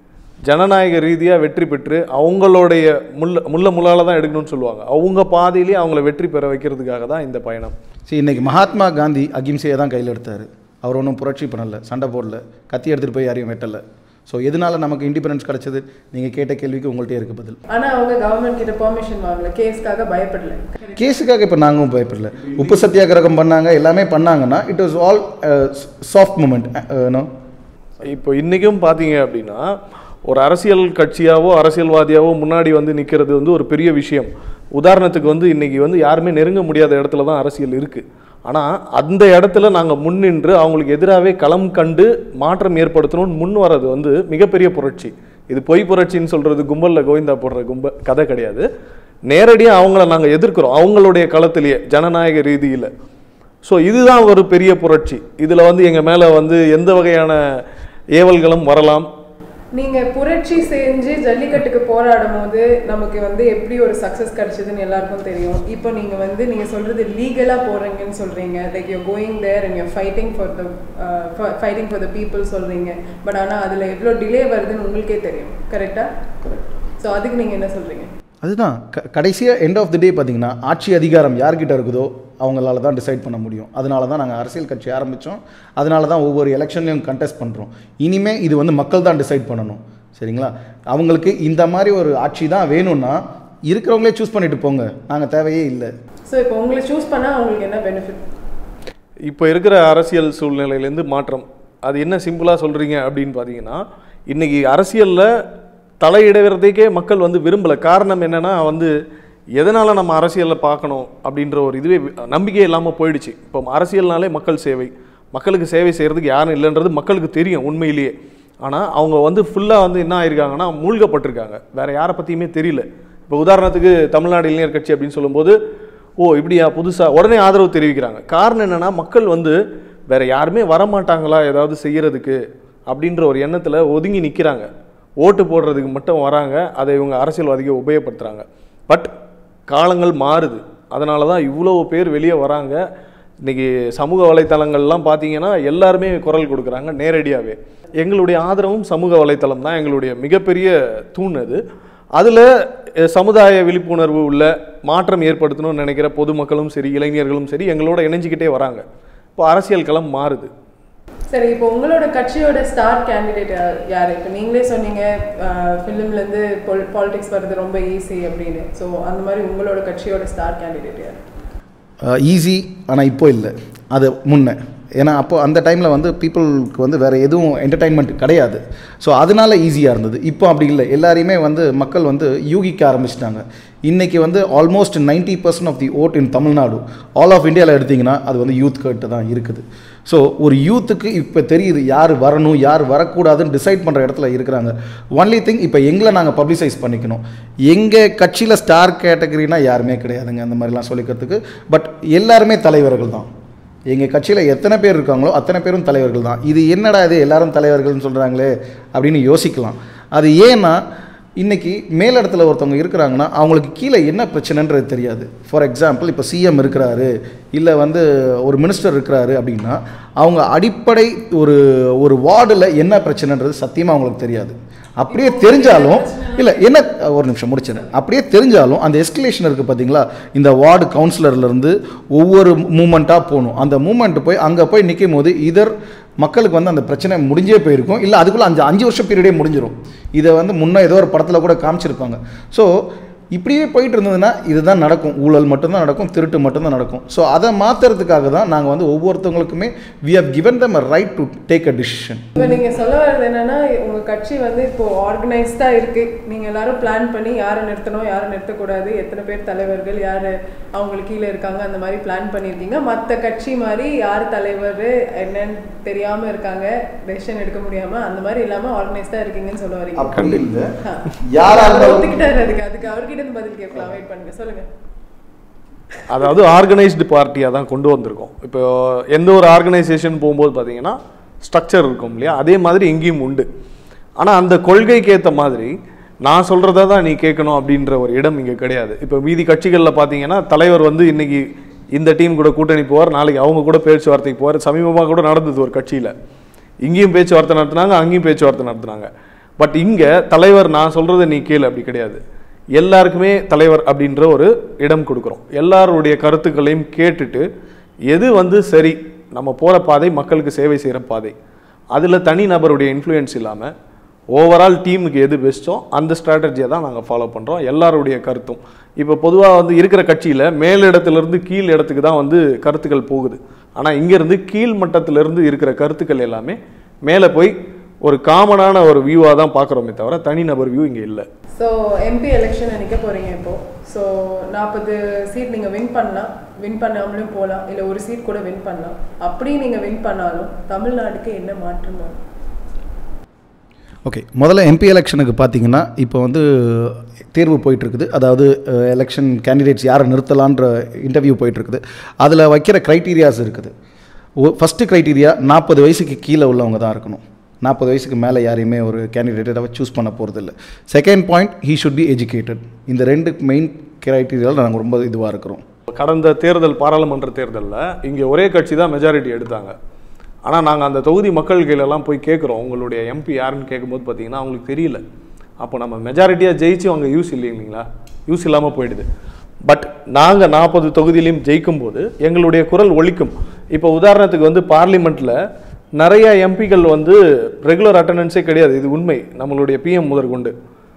ஜனநாயக ரீதியாக வெற்றி பெற்று அவங்களுடைய முள்ள முள்ள முள்ளால் தான் எடுக்கணும்னு சொல்லுவாங்க அவங்க பாதையிலேயே அவங்கள வெற்றி பெற வைக்கிறதுக்காக தான் இந்த பயணம் சரி இன்னைக்கு மகாத்மா காந்தி அகிம்சையை தான் கையில் எடுத்தார் அவர் ஒன்றும் புரட்சி பண்ணல சண்டை போடல கத்தி எடுத்துகிட்டு போய் யாரையும் வெட்டலை ஸோ எதனால நமக்கு இண்டிபெண்டன்ஸ் கிடைச்சது நீங்கள் கேட்ட கேள்விக்கு உங்கள்கிட்ட இருக்கு பதில் ஆனா அவங்க கவர்மெண்ட் கிட்ட பெர்மிஷன் வாங்கல கேஸ்க்காக பயப்படல கேஸுக்காக இப்போ நாங்களும் பயப்படல உப்பு சத்தியாகிரகம் பண்ணாங்க எல்லாமே பண்ணாங்கன்னா it was all soft moment no இப்போ இன்றைக்கும் பார்த்தீங்க அப்படின்னா ஒரு அரசியல் கட்சியாவோ அரசியல்வாதியாவோ முன்னாடி வந்து நிற்கிறது வந்து ஒரு பெரிய விஷயம் உதாரணத்துக்கு வந்து இன்னைக்கு வந்து யாருமே நெருங்க முடியாத இடத்துல தான் அரசியல் இருக்குது ஆனால் அந்த இடத்துல நாங்கள் முன்னின்று அவங்களுக்கு எதிராகவே களம் கண்டு மாற்றம் ஏற்படுத்தணும்னு முன் வர்றது வந்து மிகப்பெரிய புரட்சி இது பொய் புரட்சின்னு சொல்கிறது கும்பலில் கோவிந்தா போடுற கும்ப கதை கிடையாது நேரடியாக அவங்கள நாங்கள் எதிர்க்கிறோம் அவங்களுடைய களத்திலேயே ஜனநாயக ரீதியில் ஸோ இதுதான் ஒரு பெரிய புரட்சி இதில் வந்து எங்கள் மேலே வந்து எந்த வகையான ஏவல்களும் வரலாம் நீங்க புரட்சி செஞ்சு ஜல்லிக்கட்டுக்கு போராடும் போது நமக்கு வந்து எப்படி ஒரு சக்சஸ் கிடைச்சதுன்னு எல்லாருக்கும் தெரியும் இப்போ நீங்க வந்து நீங்க சொல்றது லீகலா போறீங்கன்னு சொல்றீங்க like you going there and you fighting for the fighting for the people சொல்றீங்க பட் ஆனா அதுல எவ்வளோ டிலே வருதுன்னு உங்களுக்கே தெரியும் கரெக்டா ஸோ அதுக்கு நீங்க என்ன சொல்றீங்க அதுதான் க கடைசியாக எண்ட் ஆஃப் தி டே பார்த்தீங்கன்னா ஆட்சி அதிகாரம் யார்கிட்ட இருக்குதோ அவங்களால தான் டிசைட் பண்ண முடியும் அதனால தான் நாங்கள் அரசியல் கட்சி ஆரம்பித்தோம் அதனால தான் ஒவ்வொரு எலெக்ஷன்லையும் கண்டெஸ்ட் பண்ணுறோம் இனிமே இது வந்து மக்கள் தான் டிசைட் பண்ணணும் சரிங்களா அவங்களுக்கு இந்த மாதிரி ஒரு ஆட்சி தான் வேணும்னா இருக்கிறவங்களே சூஸ் பண்ணிட்டு போங்க நாங்கள் தேவையே இல்லை ஸோ இப்போ உங்களை சூஸ் பண்ணா உங்களுக்கு என்ன பெனிஃபிட் இப்போ இருக்கிற அரசியல் சூழ்நிலையிலேருந்து மாற்றம் அது என்ன சிம்பிளாக சொல்கிறீங்க அப்படின்னு பார்த்தீங்கன்னா இன்றைக்கி அரசியலில் தலையிடுறதுக்கே மக்கள் வந்து விரும்பலை காரணம் என்னென்னா வந்து எதனால் நம்ம அரசியலில் பார்க்கணும் அப்படின்ற ஒரு இதுவே நம்பிக்கை இல்லாமல் போயிடுச்சு இப்போ அரசியல்னாலே மக்கள் சேவை மக்களுக்கு சேவை செய்கிறதுக்கு யாரும் இல்லைன்றது மக்களுக்கு தெரியும் உண்மையிலேயே ஆனால் அவங்க வந்து ஃபுல்லாக வந்து என்ன ஆயிருக்காங்கன்னா மூழ்கப்பட்டிருக்காங்க வேறு யாரை பற்றியுமே தெரியல இப்போ உதாரணத்துக்கு தமிழ்நாடு இளைஞர் கட்சி அப்படின்னு சொல்லும்போது ஓ இப்படியா புதுசாக உடனே ஆதரவு தெரிவிக்கிறாங்க காரணம் என்னென்னா மக்கள் வந்து வேற யாருமே வரமாட்டாங்களா ஏதாவது செய்யறதுக்கு அப்படின்ற ஒரு எண்ணத்தில் ஒதுங்கி நிற்கிறாங்க ஓட்டு போடுறதுக்கு மட்டும் வராங்க அதை இவங்க அரசியல்வாதிகள் உபயோகப்படுத்துகிறாங்க பட் காலங்கள் மாறுது அதனால தான் இவ்வளோ பேர் வெளியே வராங்க இன்னைக்கு சமூக வலைத்தளங்கள்லாம் பார்த்தீங்கன்னா எல்லாருமே குரல் கொடுக்குறாங்க நேரடியாகவே எங்களுடைய ஆதரவும் சமூக வலைத்தளம் தான் எங்களுடைய மிகப்பெரிய தூண் அது அதில் சமுதாய விழிப்புணர்வு உள்ள மாற்றம் ஏற்படுத்தணும்னு நினைக்கிற பொதுமக்களும் சரி இளைஞர்களும் சரி எங்களோட இணைஞ்சிக்கிட்டே வராங்க இப்போ அரசியல் களம் மாறுது சரி இப்போ உங்களோட கட்சியோட ஸ்டார் கேண்டிடேட் யார் இப்போ நீங்களே சொன்னீங்க ஃபிலிம்லேருந்து பொல் பாலிடிக்ஸ் வர்றது ரொம்ப ஈஸி அப்படின்னு ஸோ அந்த மாதிரி உங்களோட கட்சியோட ஸ்டார் கேண்டிடேட் யார் ஈஸி ஆனால் இப்போ இல்லை அது முன்ன ஏன்னா அப்போ அந்த டைமில் வந்து பீப்புளுக்கு வந்து வேறு எதுவும் என்டர்டைன்மெண்ட் கிடையாது ஸோ அதனால ஈஸியாக இருந்தது இப்போ அப்படி இல்லை எல்லாரையுமே வந்து மக்கள் வந்து யூகிக்க ஆரம்பிச்சிட்டாங்க இன்றைக்கி வந்து almost 90% percent of the vote in Tamil Nadu all of இந்தியாவில் எடுத்திங்கன்னா அது வந்து யூத் கிட்ட தான் இருக்குது ஸோ ஒரு யூத்துக்கு இப்போ தெரியுது யார் வரணும் யார் வரக்கூடாதுன்னு டிசைட் பண்ணுற இடத்துல இருக்கிறாங்க ஒன்லி திங் இப்போ எங்களை நாங்கள் பப்ளிசைஸ் பண்ணிக்கணும் எங்கள் கட்சியில் ஸ்டார் கேட்டகரினா யாருமே கிடையாதுங்க அந்த மாதிரிலாம் சொல்லிக்கிறதுக்கு பட் எல்லாருமே தலைவர்கள் தான் எங்கள் கட்சியில் எத்தனை பேர் இருக்காங்களோ அத்தனை பேரும் தலைவர்கள் தான் இது என்னடா இது எல்லாரும் தலைவர்கள்னு சொல்கிறாங்களே அப்படின்னு யோசிக்கலாம் அது ஏன்னா இன்றைக்கி மேலிடத்துல ஒருத்தவங்க இருக்கிறாங்கன்னா அவங்களுக்கு கீழே என்ன பிரச்சனைன்றது தெரியாது ஃபார் எக்ஸாம்பிள் இப்போ சிஎம் இருக்கிறாரு இல்லை வந்து ஒரு மினிஸ்டர் இருக்கிறாரு அப்படின்னா அவங்க அடிப்படை ஒரு ஒரு வார்டில் என்ன பிரச்சனைன்றது சத்தியமாக அவங்களுக்கு தெரியாது அப்படியே தெரிஞ்சாலும் இல்லை என்ன ஒரு நிமிஷம் முடிச்சிடறேன் அப்படியே தெரிஞ்சாலும் அந்த எஸ்கலேஷன் இருக்குது பார்த்தீங்களா இந்த வார்டு கவுன்சிலர்லேருந்து ஒவ்வொரு மூமெண்ட்டாக போகணும் அந்த மூமெண்ட் போய் அங்கே போய் நிற்கும் போது இதர் மக்களுக்கு வந்து அந்த பிரச்சனை முடிஞ்சே போயிருக்கும் இல்லை அதுக்குள்ளே அஞ்சு அஞ்சு வருஷம் பீரியடே முடிஞ்சிடும் இதை வந்து முன்னே ஏதோ ஒரு படத்தில் கூட காமிச்சிருப்பாங்க ஸோ இப்படியே போயிட்டு இருந்ததுன்னா இதுதான் நடக்கும் ஊழல் மட்டும்தான் நடக்கும் திருட்டு மட்டும்தான் நடக்கும் ஸோ அதை மாற்றுறதுக்காக தான் நாங்கள் வந்து ஒவ்வொருத்தவங்களுக்குமே we have given them a right to take a decision இப்போ நீங்கள் சொல்ல வர்றது என்னன்னா உங்கள் கட்சி வந்து இப்போ ஆர்கனைஸ்டாக இருக்கு நீங்கள் எல்லாரும் பிளான் பண்ணி யாரை நிறுத்தணும் யாரை நிறுத்தக்கூடாது எத்தனை பேர் தலைவர்கள் யார் அவங்களுக்கு கீழே இருக்காங்க அந்த மாதிரி பிளான் பண்ணியிருக்கீங்க மற்ற கட்சி மாதிரி யார் தலைவர் என்னன்னு தெரியாமல் இருக்காங்க டெசிஷன் எடுக்க முடியாமல் அந்த மாதிரி இல்லாமல் ஆர்கனைஸ்டாக இருக்கீங்கன்னு சொல்ல வரீங்க அப்படி இல்லை ஆ. யாரா அவர் இருந்தாலும் ஒத்துக்கிட்டாரு அதுக்கு அதுக்கு அவர்கிட்ட இருந்து பதில் கேட்கலாம் வெயிட் பண்ணுங்க சொல்லுங்க அதாவது ஆர்கனைஸ்டு பார்ட்டியாக தான் கொண்டு வந்திருக்கோம் இப்போ எந்த ஒரு ஆர்கனைசேஷன் போகும்போது பார்த்தீங்கன்னா ஸ்ட்ரக்சர் இருக்கும் இல்லையா அதே மாதிரி எங்கேயும் உண்டு ஆனால் அந்த கொள்கைக்கு ஏற்ற மாதிரி நான் சொல்கிறத தான் நீ கேட்கணும் அப்படின்ற ஒரு இடம் இங்கே கிடையாது இப்போ மீதி கட்சிகளில் பார்த்தீங்கன்னா தலைவர் வந்து இன்னைக்கு இந்த டீம் கூட கூட்டணி போவார் நாளைக்கு அவங்க கூட பேச்சுவார்த்தைக்கு போவார் சமீபமாக கூட நடந்தது ஒரு கட்சியில் இங்கேயும் பேச்சுவார்த்தை நடத்துனாங்க அங்கேயும் பேச்சுவார்த்தை நடத்துனாங்க பட் இங்கே தலைவர் நான் சொல்கிறத நீ கேளு அப்படி கிடையாது எல்லாருக்குமே தலைவர் அப்படின்ற ஒரு இடம் கொடுக்குறோம் எல்லாருடைய கருத்துக்களையும் கேட்டுட்டு எது வந்து சரி நம்ம போகிற பாதை மக்களுக்கு சேவை செய்கிற பாதை அதில் தனி நபருடைய இன்ஃப்ளூயன்ஸ் இல்லாமல் ஓவரால் டீமுக்கு எது பெஸ்ட்டோ அந்த ஸ்ட்ராட்டஜியை தான் நாங்கள் ஃபாலோ பண்ணுறோம் எல்லாருடைய கருத்தும் இப்போ பொதுவாக வந்து இருக்கிற கட்சியில் மேலிடத்துலேருந்து கீழ் இடத்துக்கு தான் வந்து கருத்துக்கள் போகுது ஆனால் இங்கேருந்து கீழ் மட்டத்திலிருந்து இருக்கிற கருத்துக்கள் எல்லாமே மேலே போய் ஒரு காமனான ஒரு வியூவாக தான் பார்க்குறோமே தவிர தனிநபர் வியூ இங்கே இல்லை ஸோ எம்பி எலெக்ஷன் நிற்க போறீங்க இப்போ ஸோ நாற்பது சீட் நீங்கள் வின் பண்ணலாம் வின் பண்ணாமலும் போகலாம் இல்லை ஒரு சீட் கூட வின் பண்ணலாம் அப்படி நீங்கள் வின் பண்ணாலும் தமிழ்நாட்டுக்கு என்ன மாற்றம் வரும் ஓகே முதல்ல எம்பி எலெக்ஷனுக்கு பார்த்தீங்கன்னா இப்போ வந்து தேர்வு போயிட்டுருக்குது அதாவது எலெக்ஷன் கேண்டிடேட்ஸ் யாரை நிறுத்தலான்ற இன்டர்வியூ போயிட்டுருக்குது அதில் வைக்கிற க்ரைட்டீரியாஸ் இருக்குது ஃபஸ்ட்டு க்ரைட்டீரியா நாற்பது வயசுக்கு கீழே உள்ளவங்க தான் இருக்கணும் நாற்பது வயசுக்கு மேலே யாரையுமே ஒரு கேண்டிடேட்டாக சூஸ் பண்ண போகிறதில்ல second point he should be educated இந்த ரெண்டு மெயின் கிரைட்டீரியாவில் நாங்கள் ரொம்ப இதுவாக இருக்கிறோம் கடந்த தேர்தல் பாராளுமன்ற தேர்தலில் இங்கே ஒரே கட்சி தான் மெஜாரிட்டி எடுத்தாங்க ஆனால் நாங்கள் அந்த தொகுதி மக்கள் கையிலலாம் போய் கேட்குறோம் உங்களுடைய எம்பி யாருன்னு கேட்கும்போது பார்த்தீங்கன்னா அவங்களுக்கு தெரியல அப்போ நம்ம மெஜாரிட்டியாக ஜெயிச்சு அவங்க யூஸ் இல்லை இல்லைங்களா யூஸ் இல்லாமல் போயிடுது பட் நாங்கள் நாற்பது தொகுதியிலையும் ஜெயிக்கும் போது எங்களுடைய குரல் ஒலிக்கும் இப்போ உதாரணத்துக்கு வந்து பார்லிமெண்ட்டில் நிறைய எம்பிக்கள் வந்து ரெகுலர் அட்டண்டன்ஸே கிடையாது இது உண்மை நம்மளுடைய பிஎம் முதற்கொண்டு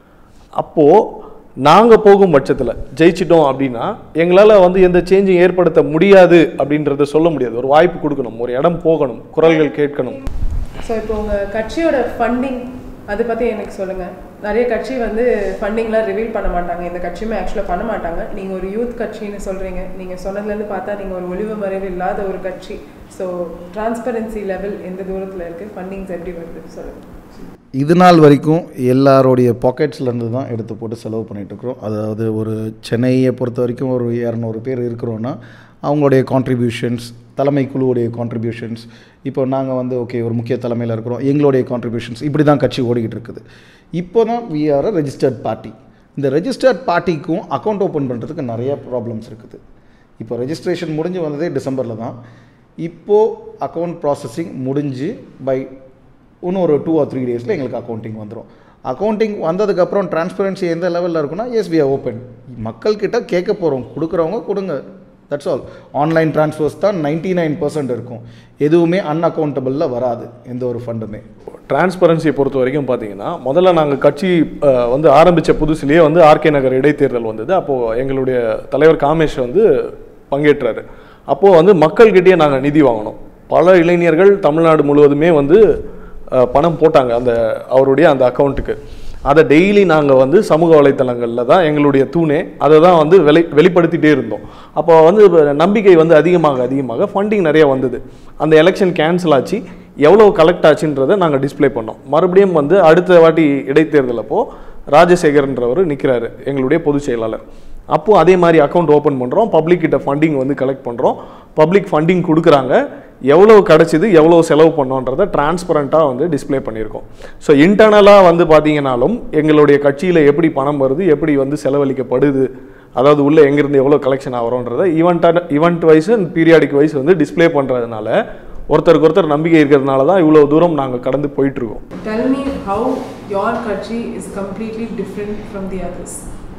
அப்போது நாங்கள் போகும் பட்சத்தில் ஜெயிச்சிட்டோம் அப்படின்னா எங்களால் வந்து எந்த சேஞ்சும் ஏற்படுத்த முடியாது அப்படின்றத சொல்ல முடியாது ஒரு வாய்ப்பு கொடுக்கணும் ஒரு இடம் போகணும் குரல்கள் கேட்கணும் ஸோ இப்போ உங்கள் கட்சியோட ஃபண்டிங் அதை பற்றி எனக்கு சொல்லுங்கள் நிறைய கட்சி வந்து ஃபண்டிங்லாம் ரிவீல் பண்ண மாட்டாங்க இந்த கட்சியுமே ஆக்சுவலாக பண்ண மாட்டாங்க நீங்கள் ஒரு யூத் கட்சின்னு சொல்கிறீங்க நீங்கள் சொன்னதுலேருந்து பார்த்தா நீங்கள் ஒரு ஒளிவு மறைவு இல்லாத ஒரு கட்சி ஸோ டிரான்ஸ்பரன்சி லெவல் எந்த தூரத்தில் இருக்குது ஃபண்டிங்ஸ் எப்படி வருது சொல்லுங்கள் இது நாள் வரைக்கும் எல்லாருடைய பாக்கெட்ஸ்லேருந்து தான் எடுத்து போட்டு செலவு பண்ணிகிட்ருக்குறோம் அதாவது ஒரு சென்னையை பொறுத்த வரைக்கும் ஒரு இரநூறு பேர் இருக்கிறோன்னா அவங்களுடைய கான்ட்ரிபியூஷன்ஸ் தலைமை குழுவுடைய கான்ட்ரிபியூஷன்ஸ் இப்போ நாங்கள் வந்து ஓகே ஒரு முக்கிய தலைமையில் இருக்கிறோம் எங்களுடைய கான்ட்ரிபியூஷன்ஸ் இப்படி தான் கட்சி ஓடிக்கிட்டு இருக்குது இப்போ தான் we are a registered party இந்த ரெஜிஸ்டர்ட் பார்ட்டிக்கும் அக்கௌண்ட் ஓப்பன் பண்ணுறதுக்கு நிறைய ப்ராப்ளம்ஸ் இருக்குது இப்போ ரெஜிஸ்ட்ரேஷன் முடிஞ்சு வந்ததே டிசம்பரில் தான் இப்போது அக்கௌண்ட் ப்ராசஸிங் முடிஞ்சு பை இன்னும் ஒரு டூ ஆர் த்ரீ டேஸில் எங்களுக்கு அக்கௌண்டிங் வந்துடும் அக்கௌண்டிங் வந்ததுக்கப்புறம் டிரான்ஸ்பரன்சி எந்த லெவலில் இருக்குன்னா எஸ் வி ஓப்பன் மக்கள்கிட்ட கேட்க போகிறோம் கொடுக்குறவங்க கொடுங்க தட்ஸ் ஆல் ஆன்லைன் ட்ரான்ஸ்ஃபர்ஸ் தான் நைன்டி நைன் பர்சன்ட் இருக்கும் எதுவுமே அன்அக்கௌண்டபிளில் வராது எந்த ஒரு ஃபண்டுமே டிரான்ஸ்பரன்சியை பொறுத்த வரைக்கும் பார்த்தீங்கன்னா முதல்ல நாங்கள் கட்சி அஹ், வந்து ஆரம்பித்த புதுசுலேயே வந்து ஆர்கே நகர் இடைத்தேர்தல் வந்தது அப்போது எங்களுடைய தலைவர் காமேஷ் வந்து பங்கேற்றாரு அப்போது வந்து மக்கள்கிட்டயே நாங்கள் நிதி வாங்கினோம் பல இளைஞர்கள் தமிழ்நாடு முழுவதுமே வந்து அஹ், பணம் போட்டாங்க அந்த அவருடைய அந்த அக்கௌண்ட்டுக்கு அதை டெய்லி நாங்கள் வந்து சமூக வலைத்தளங்களில் தான் எங்களுடைய தூணே அதை தான் வந்து வெளி வெளிப்படுத்திட்டே இருந்தோம் அப்போ வந்து நம்பிக்கை வந்து அதிகமாக அதிகமாக ஃபண்டிங் நிறைய வந்தது அந்த எலெக்ஷன் கேன்சல் ஆச்சு எவ்வளோ கலெக்ட் ஆச்சுன்றதை நாங்கள் டிஸ்ப்ளே பண்ணோம் மறுபடியும் வந்து அடுத்த வாட்டி இடைத்தேர்தல் அப்போ ராஜசேகர்ன்றவர் நிற்கிறாரு எங்களுடைய பொதுச் செயலாளர் அப்போது அதே மாதிரி அக்கௌண்ட் ஓப்பன் பண்ணுறோம் பப்ளிக் கிட்ட ஃபண்டிங் வந்து கலெக்ட் பண்ணுறோம் பப்ளிக் ஃபண்டிங் கொடுக்குறாங்க எவ்வளோ கிடச்சிது எவ்வளோ செலவு பண்ணோன்றதை டிரான்ஸ்பரண்ட்டாக வந்து டிஸ்ப்ளே பண்ணியிருக்கோம் ஸோ இன்டர்னலாக வந்து பார்த்தீங்கன்னாலும் எங்களுடைய கட்சியில் எப்படி பணம் வருது எப்படி வந்து செலவழிக்கப்படுது அதாவது உள்ளே எங்கேருந்து எவ்வளோ கலெக்ஷன் ஆகிறோன்றதை event event wise and periodic wise வந்து டிஸ்ப்ளே பண்ணுறதுனால ஒருத்தருக்கு ஒருத்தர் நம்பிக்கை இருக்கிறதுனால தான் இவ்வளோ தூரம் நாங்கள் கடந்து போயிட்டுருக்கோம் Tell me how your Kachi is completely different from the others.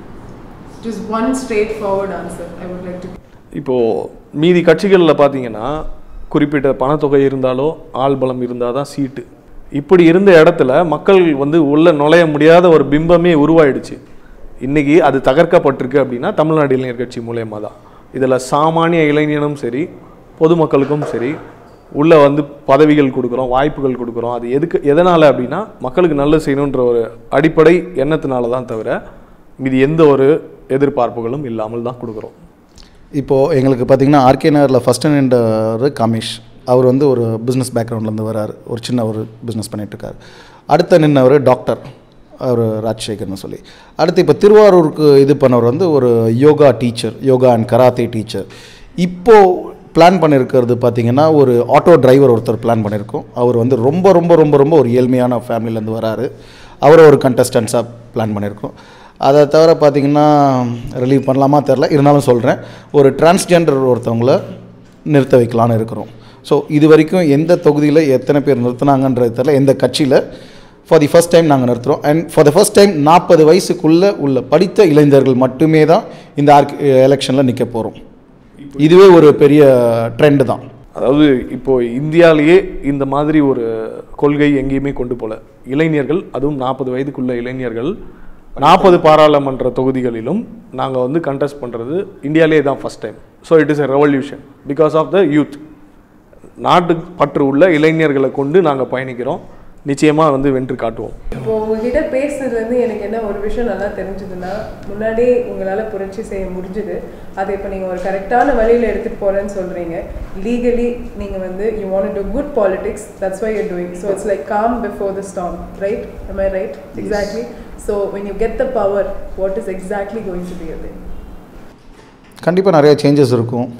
Just one straightforward answer I would like to. இப்போது மீதி கட்சிகளில் பார்த்தீங்கன்னா குறிப்பிட்ட பணத்தொகை இருந்தாலோ ஆள் பலம் இருந்தால் தான் சீட்டு இப்படி இருந்த இடத்துல மக்கள் வந்து உள்ள நுழைய முடியாத ஒரு பிம்பமே உருவாயிடுச்சு இன்னைக்கு அது தகர்க்கப்பட்டிருக்கு அப்படின்னா தமிழ்நாடு இளைஞர் கட்சி மூலயமா தான் இதில் சாமானிய இளைஞனும் சரி பொதுமக்களுக்கும் சரி உள்ள வந்து பதவிகள் கொடுக்குறோம் வாய்ப்புகள் கொடுக்குறோம் அது எதுக்கு எதனால் அப்படின்னா மக்களுக்கு நல்லது செய்யணுன்ற ஒரு அடிப்படை எண்ணத்தினால தான் தவிர மீதி எந்த ஒரு எதிர்பார்ப்புகளும் இல்லாமல் தான் கொடுக்குறோம் இப்போது எங்களுக்கு பார்த்தீங்கன்னா ஆர்கே நகரில் ஃபஸ்ட் நின்றவர் கமேஷ் அவர் வந்து ஒரு பிஸ்னஸ் பேக்ரவுண்ட்லேருந்து வராரு ஒரு சின்ன ஒரு பிஸ்னஸ் பண்ணிகிட்ருக்காரு அடுத்த நின்றவர் டாக்டர் அவர் ராஜசேகர்னு சொல்லி அடுத்து இப்போ திருவாரூருக்கு இது பண்ணவர் வந்து ஒரு yoga teacher yoga and karate teacher இப்போது பிளான் பண்ணியிருக்கிறது பார்த்தீங்கன்னா ஒரு ஆட்டோ டிரைவர் ஒருத்தர் பிளான் பண்ணியிருக்கோம் அவர் வந்து ரொம்ப ரொம்ப ரொம்ப ரொம்ப ஒரு ஏழ்மையான ஃபேமிலியிலேருந்து வராரு அவரை ஒரு கண்டஸ்டன்ஸாக பிளான் பண்ணியிருக்கோம் அதை தவிர பார்த்தீங்கன்னா ரிலீவ் பண்ணலாமா தெரில இருந்தாலும் சொல்கிறேன் ஒரு டிரான்ஸ்ஜெண்டர் ஒருத்தவங்கள நிறுத்த வைக்கலான்னு இருக்கிறோம் ஸோ இது வரைக்கும் எந்த தொகுதியில் எத்தனை பேர் நிறுத்தினாங்கன்றது தெரில எந்த கட்சியில் ஃபார் தி ஃபர்ஸ்ட் டைம் நாங்கள் நிறுத்துகிறோம் and for the first time நாற்பது வயசுக்குள்ளே உள்ள படித்த இளைஞர்கள் மட்டுமே தான் இந்த ஆர்க் எலெக்ஷனில் நிற்க போகிறோம் இதுவே ஒரு பெரிய ட்ரெண்டு தான் அதாவது இப்போ இந்தியாவிலேயே இந்த மாதிரி ஒரு கொள்கை எங்கேயுமே கொண்டு போல இளைஞர்கள் அதுவும் நாற்பது வயதுக்குள்ள இளைஞர்கள் நாற்பது பாராளுமன்ற தொகுதிகளிலும் நாங்கள் வந்து கண்டெஸ்ட் பண்ணுறது இந்தியாவிலே தான் first time so it is a revolution because of the youth நாட்டு பற்று உள்ள இளைஞர்களை கொண்டு நாங்கள் பயணிக்கிறோம் நிச்சயமாக வந்து வென்று காட்டுவோம் இப்போ உங்ககிட்ட பேசுனதுலேருந்து எனக்கு என்ன ஒரு விஷயம் நல்லா தெரிஞ்சதுன்னா முன்னாடியே உங்களால் புரட்சி செய்ய முடிஞ்சுது அதை இப்போ நீங்கள் ஒரு கரெக்டான வழியில் எடுத்துகிட்டு போகிறேன்னு சொல்கிறீங்க லீகலி நீங்கள் வந்து you want to good politics that's why you're doing so it's like calm before the storm right am I right exactly so when you get the power what is exactly going to be அது கண்டிப்பாக நிறைய changes இருக்கும்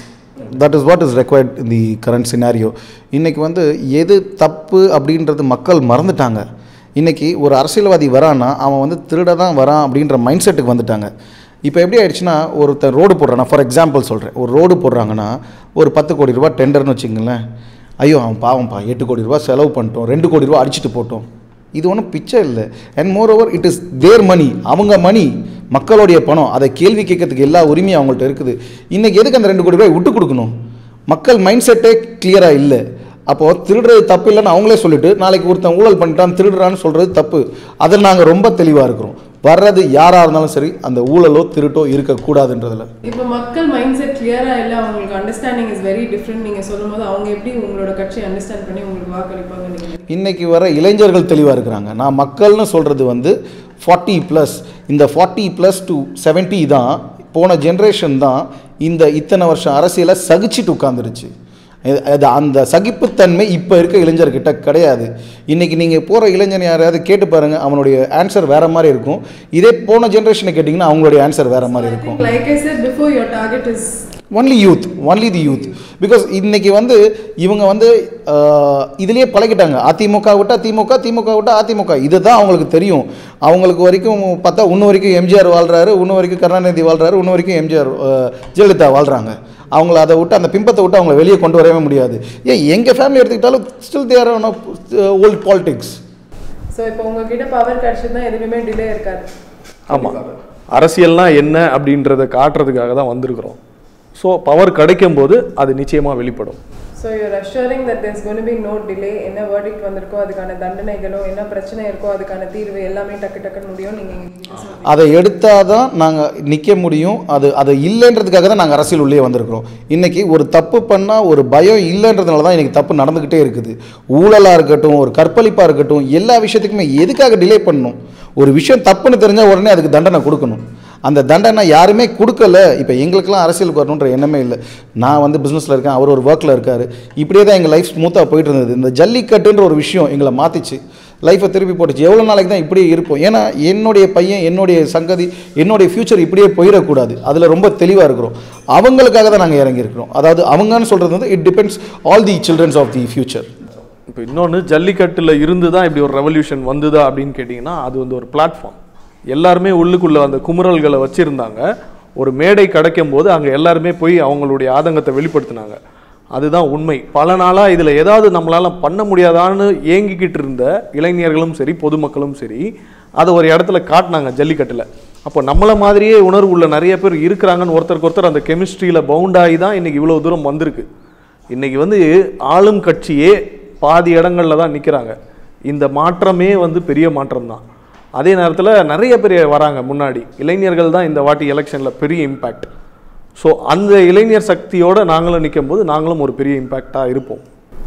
that is what is required in the current scenario இன்றைக்கி வந்து எது தப்பு அப்படின்றது மக்கள் மறந்துட்டாங்க இன்றைக்கி ஒரு அரசியல்வாதி வரான்னா அவன் வந்து திருட தான் வரான் அப்படின்ற மைண்ட் செட்டுக்கு வந்துட்டாங்க இப்போ எப்படி ஆயிடுச்சுன்னா ஒருத்தர் ரோடு போடுறானா ஃபார் எக்ஸாம்பிள் சொல்கிறேன் ஒரு ரோடு போடுறாங்கன்னா ஒரு பத்து கோடி ரூபா டெண்டர்னு வச்சுங்களேன் ஐயோ அவன் பாவம்ப்பா எட்டு கோடி ரூபா செலவு பண்ணிட்டோம் ரெண்டு கோடி ரூபா அடிச்சுட்டு போட்டோம் இது ஒன்றும் பிச்சை இல்லை and moreover it is their money அவங்க மணி மக்களுடைய பணம் அதை கேள்வி கேட்கறதுக்கு எல்லா உரிமையும் அவங்கள்ட்ட இருக்குது இன்றைக்கி எதுக்கு அந்த ரெண்டு கோடி ரூபாய் விட்டு கொடுக்கணும் மக்கள் மைண்ட் செட்டே கிளியராக இல்லை அப்போது திருடுறது தப்பு இல்லைன்னு அவங்களே சொல்லிட்டு நாளைக்கு ஒருத்தன் ஊழல் பண்ணிட்டான் திருடுறான்னு சொல்கிறது தப்பு அதில் நாங்கள் ரொம்ப தெளிவாக இருக்கிறோம் வர்றது யாராக இருந்தாலும் சரி அந்த ஊழலோ திருட்டோ இருக்கக்கூடாதுன்றதில் இப்போ மக்கள் மைண்ட் செட் கிளியரா இல்ல அவங்களுக்கு அண்டர்ஸ்டாண்டிங் இஸ் வெரி டிஃப்ரெண்ட் நீங்க சொல்லும்போது அவங்க எப்படி உங்களோட கட்சியை அண்டர்ஸ்டாண்ட் பண்ணி உங்களுக்கு வாக்களிப்பாங்க நீங்க நினைக்கிறீங்க? இன்னைக்கு வர இளைஞர்கள் தெளிவாக இருக்கிறாங்க நான் மக்கள்னு சொல்கிறது வந்து ஃபார்ட்டி ப்ளஸ் இந்த ஃபார்ட்டி ப்ளஸ் டு 70 தான் போன ஜென்ரேஷன் தான் இந்த இத்தனை வருஷம் அரசியலை சகிச்சிட்டு உட்காந்துருச்சு அது அந்த சகிப்புத்தன்மை இப்போ இருக்க இளைஞர்கிட்ட கிடையாது இன்றைக்கி நீங்கள் போகிற இளைஞன் யாரையாவது கேட்டு பாருங்கள் அவனுடைய ஆன்சர் வேறு மாதிரி இருக்கும் இதே போன ஜென்ரேஷனை கேட்டிங்கன்னா அவங்களுடைய ஆன்சர் வேறு மாதிரி இருக்கும் Like I said before, your target is only youth only the youth because இன்னைக்கு வந்து இவங்க வந்து ஆஹ், இதுலயே பழகிட்டாங்க அதிமுக விட்டா திமுக திமுக விட்டா அதிமுக இதுதான் அவங்களுக்கு தெரியும் அவங்களுக்கு வரைக்கும் பார்த்தா இன்னும் வரைக்கும் எம்ஜிஆர் வாழ்றாரு இன்னும் வரைக்கும் கருணாநிதி வாழ்றாரு இன்னும் வரைக்கும் எம்ஜிஆர் ஆஹ், ஜெயலலிதா வாழ்றாங்க அவங்கள அதை விட்டு அந்த பிம்பத்தை விட்டு அவங்கள வெளியே கொண்டு வரவே முடியாது ஏன் எங்கள் ஃபேமிலி எடுத்துக்கிட்டாலும் still there old politics so இப்போ உங்ககிட்ட பவர் கிடைச்சதுன்னா எதுவுமே டிலே இருக்காது ஆமாம் அரசியல்னா என்ன அப்படின்றத காட்டுறதுக்காக தான் வந்திருக்கிறோம் ஸோ பவர் கிடைக்கும் போது அது நிச்சயமாக வெளிப்படும் so you're assuring that there's going to be no delay என்ன verdict வந்திருக்கோ அதுக்கான தண்டனைகளோ என்ன பிரச்சனை இருக்கோ அதுக்கான தீர்வு எல்லாமே டக்கு டக்குன்னு முடியும் நீங்கள் எங்ககிட்ட சொல்லுங்க அதை எடுத்தால் தான் நாங்கள் நிற்க முடியும் அது அது இல்லைன்றதுக்காக தான் நாங்கள் அரசியல் உள்ளே வந்திருக்கிறோம் இன்றைக்கி ஒரு தப்பு பண்ணால் ஒரு பயம் இல்லைன்றதுனால தான் இன்றைக்கி தப்பு நடந்துக்கிட்டே இருக்குது ஊழலாக இருக்கட்டும் ஒரு கற்பழிப்பாக இருக்கட்டும் எல்லா விஷயத்துக்குமே எதுக்காக டிலே பண்ணணும் ஒரு விஷயம் தப்புன்னு தெரிஞ்சால் உடனே அதுக்கு தண்டனை கொடுக்கணும் அந்த தண்டனை யாருமே கொடுக்கல இப்போ எங்களுக்கெல்லாம் அரசியலுக்கு வரணுன்ற எண்ணமே இல்லை நான் வந்து பிஸ்னஸில் இருக்கேன் அவர் ஒரு ஒர்க்கில் இருக்கார் இப்படியே தான் எங்கள் லைஃப் ஸ்மூத்தாக போயிட்டு இருந்தது இந்த ஜல்லிக்கட்டுன்ற ஒரு விஷயம் எங்களை மாற்றிச்சு லைஃப்பை திருப்பி போட்டுச்சு எவ்வளோ நாளைக்கு தான் இப்படியே இருப்போம் ஏன்னா என்னுடைய பையன் என்னுடைய சங்கதி என்னுடைய ஃப்யூச்சர் இப்படியே போயிடக்கூடாது அதில் ரொம்ப தெளிவாக இருக்கிறோம் அவங்களுக்காக தான் நாங்கள் இறங்கியிருக்கிறோம் அதாவது அவங்கன்னு சொல்கிறது வந்து it depends all the childrens of the future இப்போ இன்னொன்று ஜல்லிக்கட்டில் இருந்து தான் இப்படி ஒரு ரெவல்யூஷன் வந்ததா அப்படின்னு கேட்டிங்கன்னா அது வந்து ஒரு பிளாட்ஃபார்ம் எல்லாருமே உள்ளுக்குள்ள அந்த குமுறல்களை வச்சுருந்தாங்க ஒரு மேடை கிடைக்கும் போது அங்கே எல்லாருமே போய் அவங்களுடைய ஆதங்கத்தை வெளிப்படுத்தினாங்க அதுதான் உண்மை பல நாளாக இதில் ஏதாவது நம்மளால் பண்ண முடியாதான்னு ஏங்கிக்கிட்டு இருந்த இளைஞர்களும் சரி பொதுமக்களும் சரி அதை ஒரு இடத்துல காட்டினாங்க ஜல்லிக்கட்டில் அப்போ நம்மளை மாதிரியே உணர்வு உள்ள நிறைய பேர் இருக்கிறாங்கன்னு ஒருத்தருக்கு ஒருத்தர் அந்த கெமிஸ்ட்ரியில் பவுண்டாகி தான் இன்றைக்கி இவ்வளோ தூரம் வந்திருக்கு இன்னைக்கு வந்து ஆளும் கட்சியே பாதி இடங்கள்ல தான் நிற்கிறாங்க இந்த மாற்றமே வந்து பெரிய மாற்றம் தான் அதே நேரத்தில் நிறைய பேர் வராங்க முன்னாடி இளைஞர்கள் தான் இந்த வாட்டி எலெக்ஷனில் பெரிய இம்பேக்ட் ஸோ அந்த இளைஞர் சக்தியோட நாங்களும் நிற்கும் போது நாங்களும் ஒரு பெரிய இம்பேக்டாக இருப்போம்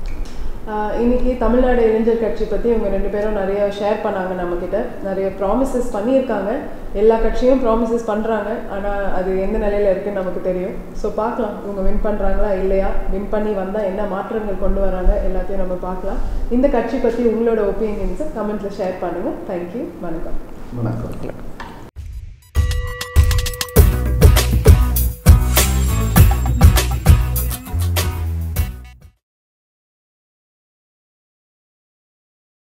ஆஹ் இன்னைக்கு தமிழ்நாடு இளைஞர் கட்சி பற்றி இவங்க ரெண்டு பேரும் நிறைய ஷேர் பண்ணாங்க நம்மக்கிட்ட நிறைய ப்ராமிசஸ் பண்ணியிருக்காங்க எல்லா கட்சியும் ப்ராமிசஸ் பண்ணுறாங்க ஆனால் அது எந்த நிலையில் இருக்குன்னு நமக்கு தெரியும் ஸோ பார்க்கலாம் இவங்க வின் பண்ணுறாங்களா இல்லையா வின் பண்ணி வந்தால் என்ன மாற்றங்கள் கொண்டு வராங்க எல்லாத்தையும் நம்ம பார்க்கலாம் இந்த கட்சி பற்றி உங்களோட ஒப்பீனியன்ஸை கமெண்ட்டில் ஷேர் பண்ணுங்கள் தேங்க்யூ வணக்கம் வணக்கம்